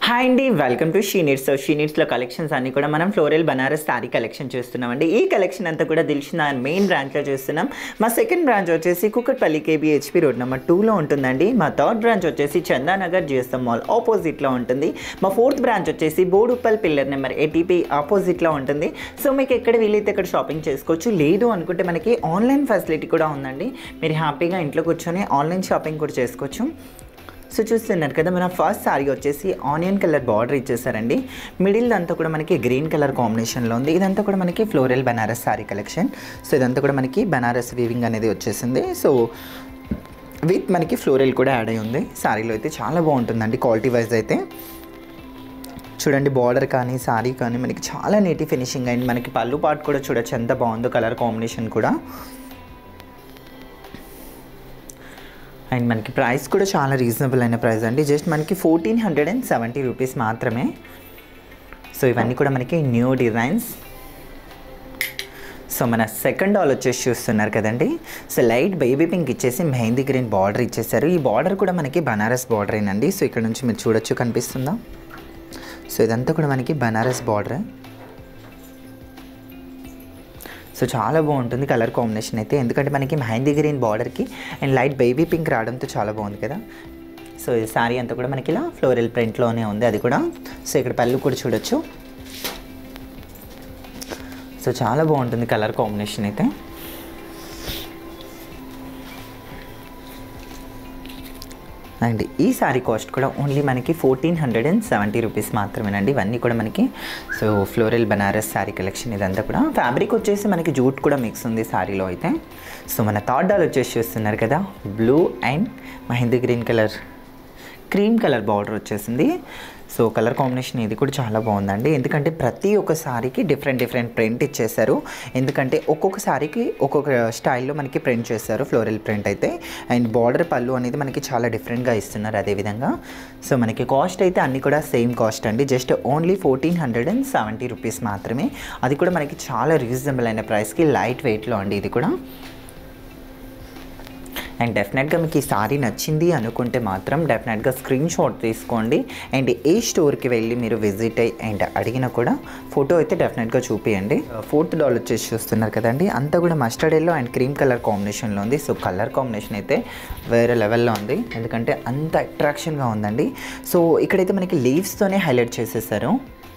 hi అండి welcome to she needs so she నీడ్స్లో collections అన్ని కూడా మనం ఫ్లోరల్ బనారస్ శారీ కలెక్షన్ చూస్తున్నామండి ఈ కలెక్షన్ అంతా కూడా దిల్చిన మెయిన్ బ్రాంచ్లో చూస్తున్నాం మా సెకండ్ బ్రాంచ్ వచ్చేసి కుక్కట్పల్లి కేబిహెచ్పి రోడ్ నెంబర్ టూలో ఉంటుందండి మా థర్డ్ బ్రాంచ్ వచ్చేసి చందానగర్ జిఎస్ఎం మాల్ ఆపోజిట్లో ఉంటుంది మా ఫోర్త్ బ్రాంచ్ వచ్చేసి బోడుప్పల్ పిల్లర్ నెంబర్ ఏటీపీ ఆపోజిట్లో ఉంటుంది సో మీకు ఎక్కడ వీలైతే ఇక్కడ షాపింగ్ చేసుకోవచ్చు లేదు అనుకుంటే మనకి ఆన్లైన్ ఫెసిలిటీ కూడా ఉందండి మీరు హ్యాపీగా ఇంట్లో కూర్చొని ఆన్లైన్ షాపింగ్ కూడా చేసుకోవచ్చు సో చూస్తున్నారు కదా మన ఫస్ట్ సారీ వచ్చేసి ఆనియన్ కలర్ బార్డర్ ఇచ్చేసారండి మిడిల్ అంతా కూడా మనకి గ్రీన్ కలర్ కాంబినేషన్లో ఉంది ఇదంతా కూడా మనకి floral Banaras sari collection so ఇదంతా కూడా మనకి బనారస్ వీవింగ్ అనేది వచ్చేసింది సో విత్ మనకి ఫ్లోరల్ కూడా యాడ్ అయి ఉంది సారీలో అయితే చాలా బాగుంటుందండి క్వాలిటీ వైజ్ అయితే చూడండి బార్డర్ కానీ సారీ కానీ మనకి చాలా నీటి ఫినిషింగ్ అయింది మనకి పళ్ళు పాటు కూడా చూడొచ్చు ఎంత బాగుందో కలర్ కాంబినేషన్ కూడా అండ్ మనకి ప్రైస్ కూడా చాలా రీజనబుల్ అయిన ప్రైస్ అండి జస్ట్ మనకి fourteen hundred and seventy rupees మాత్రమే సో ఇవన్నీ కూడా మనకి న్యూ డిజైన్స్ సో మన సెకండ్ డాల్ వచ్చేసి చూస్తున్నారు కదండి సో లైట్ బేబీ పింక్ ఇచ్చేసి మెహందీ గ్రీన్ బార్డర్ ఇచ్చేసారు ఈ బార్డర్ కూడా మనకి బనారస్ బార్డర్ ఏనండి సో ఇక్కడ నుంచి మీరు చూడొచ్చు కనిపిస్తుందా సో ఇదంతా కూడా మనకి బనారస్ బార్డర్ సో చాలా బాగుంటుంది కలర్ కాంబినేషన్ అయితే ఎందుకంటే మనకి మెహందీ గ్రీన్ బార్డర్కి అండ్ లైట్ బేబీ పింక్ రావడంతో చాలా బాగుంది కదా సో ఈ శారీ అంతా కూడా మనకి ఇలా ఫ్లోరల్ ప్రింట్లోనే ఉంది అది కూడా సో ఇక్కడ పళ్ళు కూడా చూడొచ్చు సో చాలా బాగుంటుంది కలర్ కాంబినేషన్ అయితే అండ్ ఈ శారీ కాస్ట్ కూడా ఓన్లీ మనకి fourteen hundred and seventy rupees మాత్రమేనండి ఇవన్నీ కూడా మనకి so floral Banaras sari collection ఇదంతా కూడా ఫ్యాబ్రిక్ వచ్చేసి మనకి జూట్ కూడా మిక్స్ ఉంది శారీలో అయితే సో మన థర్డ్ డాల్ వచ్చేసి చూస్తున్నారు కదా blue and mehndi green colour cream colour border వచ్చేసింది సో కలర్ కాంబినేషన్ ఇది కూడా చాలా బాగుందండి ఎందుకంటే ప్రతి ఒక్క సారీకి డిఫరెంట్ డిఫరెంట్ ప్రింట్ ఇచ్చేసారు ఎందుకంటే ఒక్కొక్క సారీకి ఒక్కొక్క స్టైల్లో మనకి ప్రింట్ చేస్తారు ఫ్లోరల్ ప్రింట్ అయితే అండ్ బార్డర్ పళ్ళు అనేది మనకి చాలా డిఫరెంట్గా ఇస్తున్నారు అదేవిధంగా సో మనకి కాస్ట్ అయితే అన్నీ కూడా సేమ్ కాస్ట్ అండి just only fourteen hundred and seventy rupees మాత్రమే అది కూడా మనకి చాలా రీజనబుల్ అయిన ప్రైస్కి లైట్ వెయిట్లో అండి ఇది కూడా అండ్ డెఫినెట్గా మీకు ఈ సారీ నచ్చింది అనుకుంటే మాత్రం డెఫినెట్గా స్క్రీన్ షాట్ తీసుకోండి అండ్ ఏ స్టోర్కి వెళ్ళి మీరు విజిట్ అయ్యి అండ్ అడిగినా కూడా ఫోటో అయితే డెఫినెట్గా చూపియండి ఫోర్త్ డాల్ వచ్చేసి చూస్తున్నారు కదండి అంతా కూడా mustard yellow and cream colour కాంబినేషన్లో ఉంది సో కలర్ కాంబినేషన్ అయితే వేరే లెవెల్లో ఉంది ఎందుకంటే అంత అట్రాక్షన్గా ఉందండి సో ఇక్కడైతే మనకి లీవ్స్తోనే హైలైట్ చేసేసారు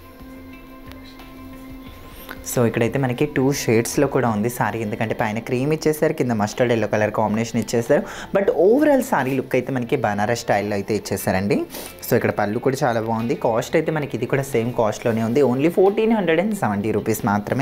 సో ఇక్కడైతే మనకి టూ షేడ్స్లో కూడా ఉంది సారీ ఎందుకంటే పైన క్రీమ్ ఇచ్చేసారు కింద మస్టర్డ్ ఎల్లో కలర్ కాంబినేషన్ ఇచ్చేసారు బట్ ఓవరాల్ సారీ లుక్ అయితే మనకి బనారస్ స్టైల్లో అయితే ఇచ్చేసారండి సో ఇక్కడ పళ్ళు కూడా చాలా బాగుంది కాస్ట్ అయితే మనకి ఇది కూడా సేమ్ కాస్ట్లోనే ఉంది only fourteen hundred and seventy rupees మాత్రమే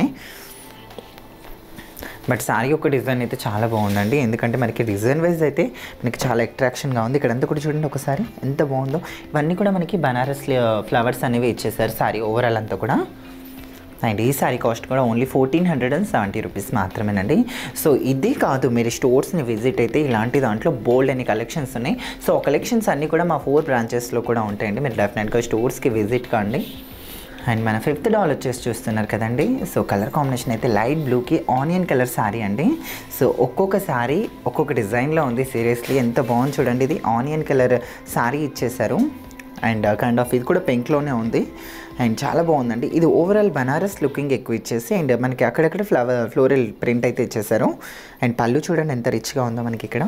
బట్ సారీ ఒక డిజైన్ అయితే చాలా బాగుందండి ఎందుకంటే మనకి డిజైన్ వైజ్ అయితే మనకి చాలా అట్రాక్షన్గా ఉంది ఇక్కడ అంతా కూడా చూడండి ఒకసారి ఎంత బాగుందో ఇవన్నీ కూడా మనకి బనారస్ ఫ్లవర్స్ అనేవి ఇచ్చేసారు సారీ ఓవరాల్ అంతా కూడా అండ్ ఈ సారీ కాస్ట్ కూడా only fourteen hundred and seventy rupees మాత్రమేనండి సో ఇది కాదు మీరు స్టోర్స్ని విజిట్ అయితే ఇలాంటి దాంట్లో బోల్డ్ అనే కలెక్షన్స్ ఉన్నాయి సో ఆ కలెక్షన్స్ అన్నీ కూడా మా ఫోర్ బ్రాంచెస్లో కూడా ఉంటాయండి మీరు డెఫినెట్గా స్టోర్స్కి విజిట్ కాండి అండ్ మన ఫిఫ్త్ డాల్ వచ్చేసి చూస్తున్నారు కదండి సో కలర్ కాంబినేషన్ అయితే లైట్ బ్లూకి ఆనియన్ కలర్ శారీ అండి సో ఒక్కొక్క శారీ ఒక్కొక్క డిజైన్లో ఉంది సీరియస్లీ ఎంత బాగుంది చూడండి ఇది ఆనియన్ కలర్ శారీ ఇచ్చేసారు అండ్ కైండ్ ఆఫ్ ఇది కూడా పింక్లోనే ఉంది అండ్ చాలా బాగుందండి ఇది ఓవరాల్ బనారస్ లుకింగ్ ఎక్కువ ఇచ్చేసి అండ్ మనకి అక్కడక్కడ ఫ్లవర్ ఫ్లోరల్ ప్రింట్ అయితే ఇచ్చేసారు అండ్ పళ్ళు చూడండి ఎంత రిచ్గా ఉందో మనకి ఇక్కడ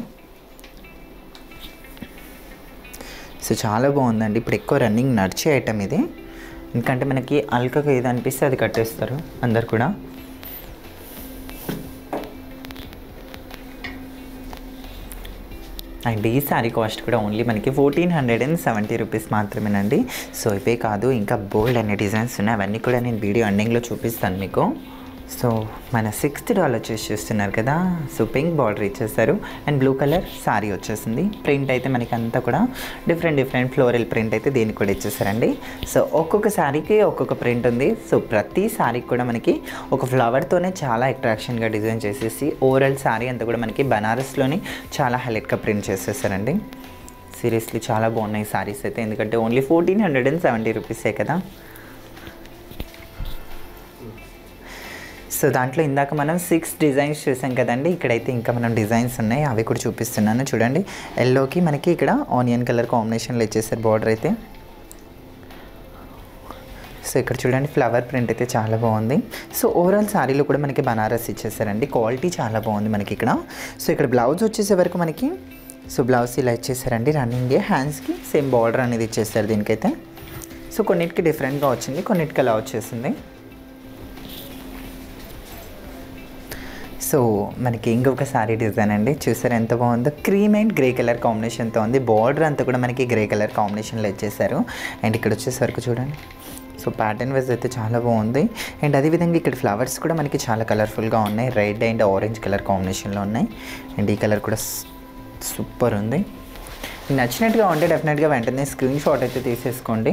సో చాలా బాగుందండి ఇప్పుడు ఎక్కువ రన్నింగ్ నడిచే ఐటమ్ ఇది ఎందుకంటే మనకి అల్కగా ఏది అనిపిస్తే అది కట్టేస్తారు అందరు కూడా అండ్ ఈ శారీ కాస్ట్ కూడా ఓన్లీ మనకి fourteen hundred and seventy rupees మాత్రమేనండి సో ఇవే కాదు ఇంకా బోల్డ్ అనే డిజైన్స్ ఉన్నాయి అవన్నీ కూడా నేను వీడియో ఎండింగ్లో చూపిస్తాను మీకు సో మన సిక్స్త్ డాల్ వచ్చేసి చూస్తున్నారు కదా సో పింక్ బార్డర్ ఇచ్చేసారు అండ్ బ్లూ కలర్ సారీ వచ్చేసింది ప్రింట్ అయితే మనకి అంతా కూడా డిఫరెంట్ డిఫరెంట్ ఫ్లోరల్ ప్రింట్ అయితే దీనికి కూడా ఇచ్చేసారండి సో ఒక్కొక్క శారీకి ఒక్కొక్క ప్రింట్ ఉంది సో ప్రతి శారీకి కూడా మనకి ఒక ఫ్లవర్తోనే చాలా అట్రాక్షన్గా డిజైన్ చేసేసి ఓవరాల్ శారీ అంతా కూడా మనకి బనారస్లోని చాలా హైలైట్గా ప్రింట్ చేసేసారండి సీరియస్లీ చాలా బాగున్నాయి శారీస్ అయితే ఎందుకంటే only fourteen hundred and seventy రూపీసే కదా సో దాంట్లో ఇందాక మనం సిక్స్ డిజైన్స్ చూసాం కదండి ఇక్కడైతే ఇంకా మనం డిజైన్స్ ఉన్నాయి అవి కూడా చూపిస్తున్నాను చూడండి ఎల్లోకి మనకి ఇక్కడ ఆనియన్ కలర్ కాంబినేషన్లో ఇచ్చేసారు బార్డర్ అయితే సో ఇక్కడ చూడండి ఫ్లవర్ ప్రింట్ అయితే చాలా బాగుంది సో ఓవరాల్ శారీలో కూడా మనకి బనారస్ ఇచ్చేసారండి క్వాలిటీ చాలా బాగుంది మనకి ఇక్కడ సో ఇక్కడ బ్లౌజ్ వచ్చేసే వరకు మనకి సో బ్లౌజ్ ఇలా ఇచ్చేసారండి రన్నింగ్ హ్యాండ్స్కి సేమ్ బార్డర్ అనేది ఇచ్చేస్తారు దీనికైతే సో కొన్నిటికి డిఫరెంట్గా వచ్చింది కొన్నిటికి అలా వచ్చేసింది సో మనకి ఇంకొక సారీ డిజైన్ అండి చూసారు ఎంత బాగుందో క్రీమ్ అండ్ గ్రే కలర్ కాంబినేషన్తో ఉంది బార్డర్ అంతా కూడా మనకి గ్రే కలర్ కాంబినేషన్లో ఇచ్చేసారు అండ్ ఇక్కడ వచ్చేసరికి చూడండి సో ప్యాటర్న్ వైజ్ అయితే చాలా బాగుంది అండ్ అదేవిధంగా ఇక్కడ ఫ్లవర్స్ కూడా మనకి చాలా కలర్ఫుల్గా ఉన్నాయి రెడ్ అండ్ ఆరెంజ్ కలర్ కాంబినేషన్లో ఉన్నాయి అండ్ ఈ కలర్ కూడా సూపర్ ఉంది నచ్చినట్టుగా ఉంటే డెఫినెట్గా వెంటనే స్క్రీన్ షాట్ అయితే తీసేసుకోండి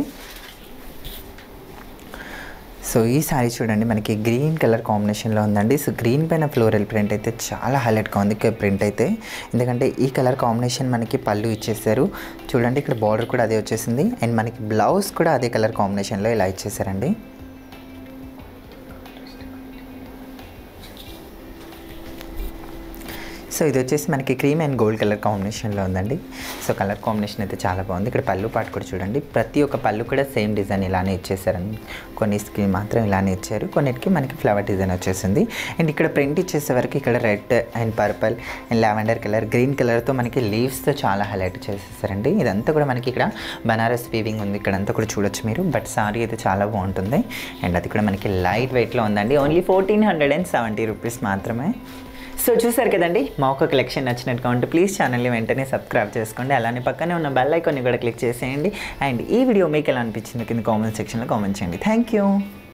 సో ఈ సారీ చూడండి మనకి గ్రీన్ కలర్ కాంబినేషన్లో ఉందండి సో గ్రీన్ పైన ఫ్లోరల్ ప్రింట్ అయితే చాలా హైలైట్గా ఉంది ప్రింట్ అయితే ఎందుకంటే ఈ కలర్ కాంబినేషన్ మనకి పళ్ళు ఇచ్చేసారు చూడండి ఇక్కడ బార్డర్ కూడా అదే వచ్చేసింది అండ్ మనకి బ్లౌజ్ కూడా అదే కలర్ కాంబినేషన్లో ఇలా ఇచ్చేసారండి సో ఇది వచ్చేసి మనకి క్రీమ్ అండ్ గోల్డ్ కలర్ కాంబినేషన్లో ఉందండి సో కలర్ కాంబినేషన్ అయితే చాలా బాగుంది ఇక్కడ పళ్ళు పాటు కూడా చూడండి ప్రతి ఒక్క పళ్ళు కూడా సేమ్ డిజైన్ ఇలానే ఇచ్చేసారండి కొన్నిటికి మాత్రం ఇలానే ఇచ్చారు కొన్నిటికి మనకి ఫ్లవర్ డిజైన్ వచ్చేసింది అండ్ ఇక్కడ ప్రింట్ ఇచ్చేసే వరకు ఇక్కడ red and purple and lavender colour green కలర్తో మనకి లీవ్స్తో చాలా హైలైట్ చేసేసారండి ఇదంతా కూడా మనకి ఇక్కడ బనారస్ వీవింగ్ ఉంది ఇక్కడ అంతా కూడా చూడొచ్చు మీరు బట్ సారీ అయితే చాలా బాగుంటుంది అండ్ అది కూడా మనకి లైట్ వెయిట్లో ఉందండి only fourteen hundred and seventy rupees మాత్రమే సో చూసారు కదండి మా ఒక కలెక్షన్ నచ్చినట్టుగా ఉంటే ప్లీజ్ ఛానల్ని వెంటనే సబ్స్క్రైబ్ చేసుకోండి అలానే పక్కనే ఉన్న బెల్ ఐకాన్ని కూడా క్లిక్ చేసేయండి అండ్ ఈ వీడియో మీకు ఎలా అనిపించింది కింద కామెంట్ సెక్షన్లో కామెంట్ చేయండి థ్యాంక్ యూ